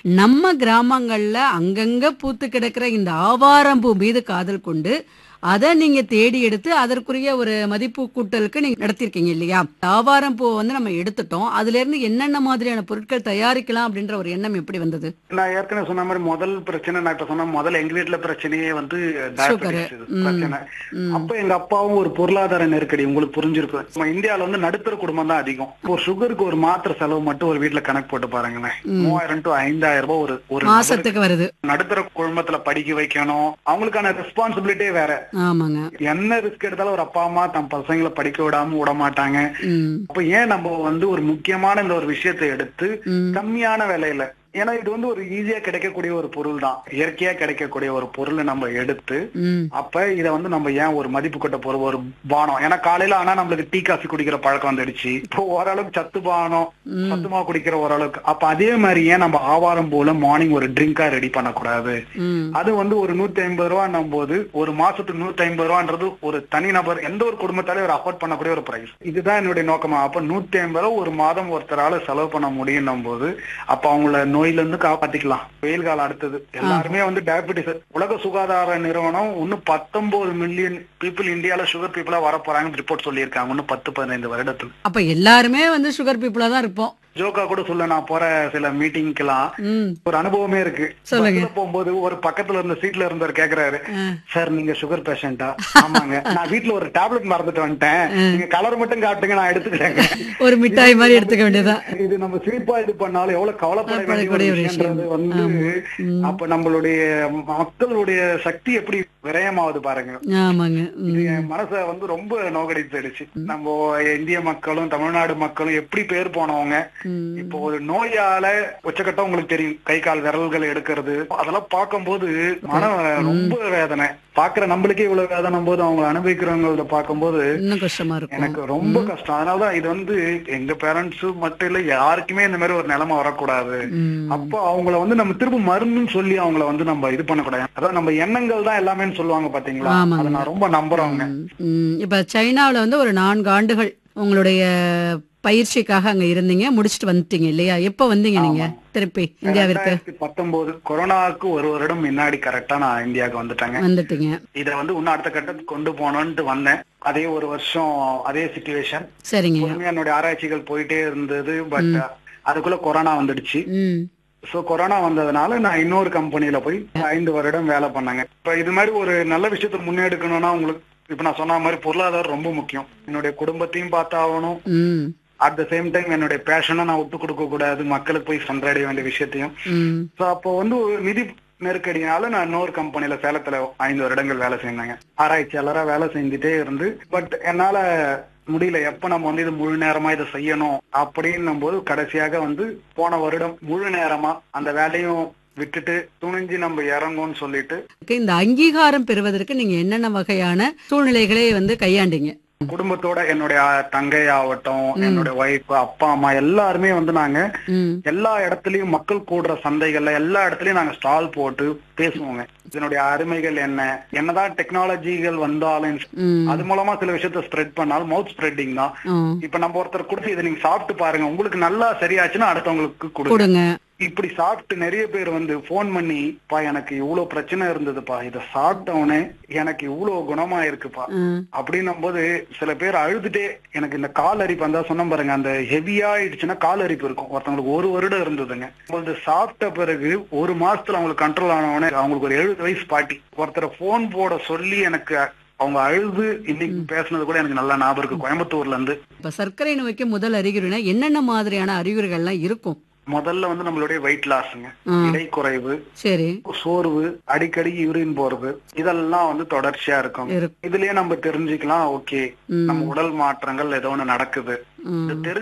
நம்ம கிராமங்கள்ல அங்கங்க பூத்து கிடக்கிற இந்த ஆவாரம்பூ மீது காதல் கொண்டு அதை நீங்க தேடி எடுத்து அதற்குரிய ஒரு மதிப்பு கூட்டலுக்கு நீங்க நடத்திருக்கீங்க இல்லையா ஆவாரம் பூ வந்து நம்ம எடுத்துட்டோம் அதுல இருந்து என்னென்ன மாதிரியான பொருட்கள் தயாரிக்கலாம் அப்படின்ற ஒரு எண்ணம் எப்படி வந்தது நான் ஏற்கனவே சொன்ன மாதிரி முதல் பிரச்சனை நான் இப்ப சொன்ன முதல்ல எங்க வீட்டுல பிரச்சனையே வந்து diabetes இது ம். பிரச்சனை ம். அப்ப எங்க அப்பாவும் ஒரு பொருளாதார நெருக்கடி உங்களுக்கு புரிஞ்சிருக்கும் நம்ம இந்தியால வந்து நடுத்தர குடும்பம் தான் அதிகம் இப்போ ஒரு சுகருக்கு ஒரு மாத்திரை செலவு மட்டும் ஒரு வீட்டுல கணக்கு போட்டு பாருங்களேன் மூவாயிரம் டு ஐந்தாயிரம் ரூபாய் ஒரு ஒரு நபருக்கு மாசத்துக்கு வருது நடுத்தர குடும்பத்துல படிக்க வைக்கணும் அவங்களுக்கான ரெஸ்பான்சிபிலிட்டியே வேற ஆமாங்க என்ன ரிஸ்க் எடுத்தாலும் ஒரு அப்பா அம்மா தம் பசங்களை படிக்க விடாம விட மாட்டாங்க ம் அப்ப ஏன் நம்ம வந்து ஒரு முக்கியமான இந்த ஒரு விஷயத்தை எடுத்து ம் கம்மியான விலையில ஏன்னா இது வந்து ஒரு ஈஸியா கிடைக்கக்கூடிய ஒரு பொருள் தான் இயற்கையா கிடைக்கக்கூடிய ஒரு பொருளை நம்ம எடுத்து ம் அப்ப இத வந்து நம்ம ஏன் ஒரு மதிப்பு கொட்ட போற ஒரு பானம் ஏன்னா காலையில ஆனா நம்மளுக்கு டீ காஃபி குடிக்கிற பழக்கம் வந்துடுச்சு இப்போ ஓரளவுக்கு சத்து பானம் ம். சத்துமா குடிக்கிற ஓரளவுக்கு அப்ப அதே மாதிரி ஏன் நம்ம ஆவாரம் போல மார்னிங் ஒரு ட்ரிங்கா ரெடி பண்ணக்கூடாது ம் அது வந்து ஒரு நூத்தி ஐம்பது ரூபான்னும் போது ஒரு மாசத்துக்கு நூத்தி ஐம்பது ரூபான்றது ஒரு தனிநபர் எந்த ஒரு குடும்பத்தாலே ஒரு அஃபோர்ட் பண்ணக்கூடிய ஒரு பிரைஸ் இதுதான் என்னுடைய நோக்கமா அப்ப நூத்தி ஐம்பது ரூபா ஒரு மாதம் ஒருத்தரால செலவு பண்ண முடியும் போது அப்ப அவங்கள நோயில இருந்து காப்பாத்திக்கலாம் வெயில் காலம் அடுத்தது எல்லாருமே வந்து டயபெட்டிஸ் உலக சுகாதார நிறுவனம் இன்னும் பத்தொன்பது மில்லியன் பீப்புள் இந்தியால சுகர் பீப்புளா வர போறாங்கன்னு ரிப்போர்ட் சொல்லியிருக்காங்க இன்னும் பத்து பதினைந்து வருடத்துல அப்ப எல்லாருமே வந்து சுகர் பீப்புளா தான் இருப்போம் ஜோக்கா கூட சொல்ல நான் போற சில மீட்டிங்க்கெல்லாம் ம் ஒரு அனுபவமே இருக்கு சொல்லுங்க. பஸ்ல போகும்போது ஒரு பக்கத்துல இருந்த சீட்ல இருந்தவர் கேக்குறாரு ஆ. சார் நீங்க சுகர் பேஷண்டா ஆமாங்க நான் வீட்ல ஒரு டேப்லெட் மறந்துட்டு வந்துட்டேன் நீங்க கலர் மட்டும் காட்டுங்க நான் எடுத்துக்கிறேங்க ஒரு மிட்டாய் மாதிரி எடுத்துக்க வேண்டியதுதான் இது நம்ம சிரிப்பா இது பண்ணாலும் எவ்வளவு கவலைப்பட வேண்டிய கவலைப்படக்கூடிய ஒரு ஒரு விஷயம்ன்றது வந்து ம். அப்ப நம்மளுடைய மக்களுடைய சக்தி எப்படி விரயமாவது பாருங்க ஆமாங்க இது ம் என் மனச வந்து ரொம்ப நோகடிச்சிடுச்சு நம்ம இந்திய மக்களும் தமிழ்நாடு மக்களும் எப்படி பேர் போனவங்க ம் இப்போ ஒரு நோயால உச்சக்கட்டம் உங்களுக்கு தெரியும் கை கால் விரல்கள் எடுக்கிறது அதெல்லாம் பார்க்கும்போது மனம் ரொம்ப வேதனை பாக்குற நம்மளுக்கே இவ்வளவு வேதனை போது அவங்க அனுபவிக்கிறவங்கள பார்க்கும்போது இன்னும் கஷ்டமா இருக்கும் எனக்கு ரொம்ப கஷ்டம் அதனாலதான் இது வந்து எங்க பேரண்ட்ஸ் மட்டும் இல்ல யாருக்குமே இந்த மாதிரி ஒரு நிலைமை வரக்கூடாது ம் அப்போ அவங்கள வந்து நம்ம திரும்ப மருந்துன்னு சொல்லி அவங்கள வந்து நம்ம இது பண்ணக்கூடாது அதான் நம்ம எண்ணங்கள் தான் எல்லாமேன்னு சொல்லுவாங்க பாத்தீங்களா ஆமாங்க. அதை நான் ரொம்ப நம்புறவங்க ம், இப்ப சைனாவுல வந்து ஒரு நான்கு ஆண்டுகள் உங்களுடைய பயிற்சிக்காக அங்க இருந்தீங்க முடிச்சிட்டு வந்துட்டீங்க இல்லையா எப்ப வந்தீங்க நீங்க திருப்பி இந்தியாவிற்கு ரெண்டாயிரத்தி பத்தொன்பது கொரோனாவுக்கு ஒரு வருடம் முன்னாடி கரெக்டா நான் இந்தியாவுக்கு வந்துட்டேங்க வந்துட்டீங்க இத வந்து இன்னும் அடுத்த கட்டத்துக்கு கொண்டு போனோம்னு வந்தேன் அதே ஒரு வருஷம் அதே சுச்சுவேஷன் சரிங்க பொறுமையா என்னுடைய ஆராய்ச்சிகள் போயிட்டே இருந்தது பட் அதுக்குள்ள கொரோனா வந்துடுச்சு ம் சோ கொரோனா வந்ததுனால நான் இன்னொரு கம்பெனில போய் ஐந்து வருடம் வேலை பண்ணேங்க இப்ப இது மாதிரி ஒரு நல்ல விஷயத்த முன்னெடுக்கணும்னா உங்களுக்கு இப்ப நான் சொன்ன மாதிரி பொருளாதாரம் ரொம்ப முக்கியம் என்னுடைய குடும்பத்தையும் பார்த்தாகணும் ம் அட் த சேம் டைம் என்னுடைய பேஷனை நான் விட்டு கொடுக்க கூடாது மக்களுக்கு போய் சென்றடைய வேண்டிய விஷயத்தையும் ம் சோ அப்போ வந்து ஒரு நிதி நெருக்கடினால நான் இன்னொரு கம்பெனில சேலத்துல ஐந்து வருடங்கள் வேலை செஞ்சேங்க ஆராய்ச்சியாளரா வேலை செஞ்சுட்டே இருந்து பட் என்னால முடியல எப்ப நம்ம வந்து இது முழு நேரமா இதை செய்யணும் அப்படின்னும் போது கடைசியாக வந்து போன வருடம் முழு நேரமா அந்த வேலையும் விட்டுட்டு துணிஞ்சு நம்ம இறங்கும்னு சொல்லிட்டு இந்த அங்கீகாரம் பெறுவதற்கு நீங்க என்னென்ன வகையான சூழ்நிலைகளை வந்து கையாண்டீங்க குடும்பத்தோட என்னுடைய தங்கை ஆகட்டும் என்னுடைய ஒய்ஃப் அப்பா அம்மா எல்லாருமே வந்து நாங்க ம் எல்லா இடத்துலயும் மக்கள் கூடுற சந்தைகள்ல எல்லா இடத்துலயும் நாங்க ஸ்டால் போட்டு பேசுவோங்க இதனுடைய அருமைகள் என்ன என்னதான் டெக்னாலஜிகள் வந்தாலும் ம் அது மூலமா சில விஷயத்த ஸ்ப்ரெட் பண்ணாலும் மவுத் ஸ்ப்ரெட்டிங் தான் ஆ, இப்ப நம்ம ஒருத்தர் கொடுத்து இதை நீங்க சாப்பிட்டு பாருங்க உங்களுக்கு நல்லா சரியாச்சுன்னா அடுத்தவங்களுக்கு கொடுங்க கொடுங்க இப்படி சாப்பிட்டு நிறைய பேர் வந்து போன் பண்ணி பா எனக்கு இவ்வளவு பிரச்சனை இருந்ததுப்பா இத சாப்பிட்டவனே எனக்கு இவ்வளவு குணமா இருக்குப்பா ம், அப்படின்னும் போது சில பேர் அழுதுட்டே எனக்கு இந்த கால் அரிப்பு அந்த சொன்ன பாருங்க அந்த ஹெவியா ஆயிடுச்சுன்னா கால் அரிப்பு இருக்கும் ஒருத்தவங்களுக்கு ஒரு வருடம் இருந்ததுங்க உங்களுக்கு சாப்பிட்ட பிறகு ஒரு மாசத்துல அவங்களுக்கு கண்ட்ரோல் ஆனவொடனே அவங்களுக்கு ஒரு எழுபது வயசு பாட்டி ஒருத்தரை போன் போட சொல்லி எனக்கு அவங்க அழுது இன்னைக்கு பேசுனது கூட எனக்கு நல்லா ஞாபகம் இருக்கு கோயம்புத்தூர்ல இருந்து இப்ப சர்க்கரை நோய்க்கு முதல் அறிகுறினா என்னென்ன மாதிரியான அறிகுறிகள்லாம் இருக்கும் முதல்ல வந்து நம்மளுடைய வெயிட் லாஸ்ங்க ஆ. இடை குறைவு சரி சோர்வு அடிக்கடி யூரின் போறது இதெல்லாம் வந்து தொடர்ச்சியா இருக்கும் இருக்கும் இதுலயே நம்ம தெரிஞ்சுக்கலாம் ஓகே ம். நம்ம உடல் மாற்றங்கள் ஏதோ ஒண்ணு நடக்குது ம் இது தெரிஞ்சு